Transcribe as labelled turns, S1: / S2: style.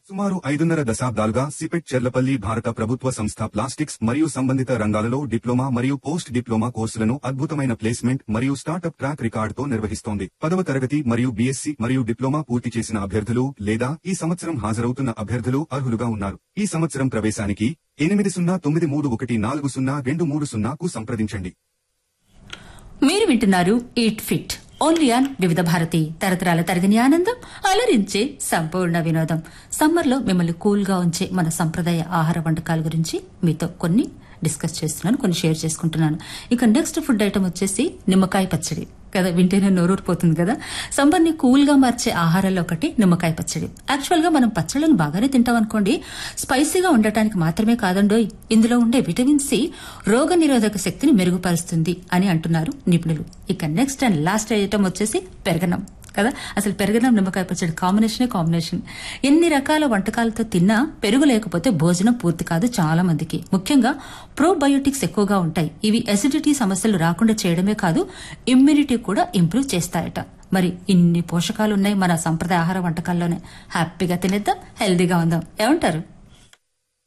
S1: సుమారు ఐదున్నర దశాబ్దాలుగా సిపెట్ చెర్లపల్లి భారత ప్రభుత్వ సంస్థ ప్లాస్టిక్స్ మరియు సంబంధిత రంగాలలో డిప్లొమా మరియు పోస్ట్ డిప్లొమా కోర్సులను అద్భుతమైన ప్లేస్మెంట్ మరియు స్టార్టప్ ట్రాక్ రికార్డుతో నిర్వహిస్తోంది పదవ తరగతి మరియు బీఎస్సీ మరియు డిప్లొమా పూర్తి చేసిన అభ్యర్థులు లేదా ఈ సంవత్సరం హాజరవుతున్న అభ్యర్థులు అర్హులుగా ఉన్నారు ఈ సంవత్సరం ప్రవేశానికి ఎనిమిది సున్నా తొమ్మిది మూడు ఒకటి నాలుగు సున్నా రెండు మూడు సున్నాకు సంప్రదించండి
S2: మీరు వింటున్నారు ఈట్ ఫిట్ ఓన్లీ ఆన్ వివిధ భారతి తరతరాల తరగని ఆనందం అలరించే సంపూర్ణ వినోదం సమ్మర్ లో మిమ్మల్ని కూల్ గా ఉంచే మన సంప్రదాయ ఆహార వంటకాల గురించి మీతో కొన్ని డిస్కస్ చేస్తున్నాను కొన్ని షేర్ చేసుకుంటున్నాను ఇక నెక్స్ట్ ఫుడ్ ఐటమ్ వచ్చేసి నిమ్మకాయ పచ్చడి కదా వింటేనే నోరూరిపోతుంది కదా సమ్మర్ ని కూల్ గా మార్చే ఆహారాల్లో ఒకటి నిమ్మకాయ పచ్చడి యాక్చువల్ గా మనం పచ్చళ్ళను బాగానే తింటాం అనుకోండి స్పైసీగా ఉండటానికి మాత్రమే కాదండోయ్ ఇందులో ఉండే విటమిన్ సి రోగ నిరోధక శక్తిని మెరుగుపరుస్తుంది అని అంటున్నారు నిపుణులు ఇక నెక్స్ట్ అండ్ లాస్ట్ ఐటమ్ వచ్చేసి పెరగనం కదా అసలు పెరగడం నిమ్మకాయ పచ్చడి కాంబినేషనే కాంబినేషన్ ఎన్ని రకాల వంటకాలతో తిన్నా పెరుగు లేకపోతే భోజనం పూర్తి కాదు చాలా మందికి ముఖ్యంగా ప్రోబయోటిక్స్ ఎక్కువగా ఉంటాయి ఇవి అసిడిటీ సమస్యలు రాకుండా చేయడమే కాదు ఇమ్యూనిటీ కూడా ఇంప్రూవ్ చేస్తాయట మరి ఇన్ని పోషకాలు ఉన్నాయి మన సంప్రదాయ ఆహార వంటకాల్లోనే హ్యాపీగా తినేద్దాం హెల్దీగా ఉందాం ఏమంటారు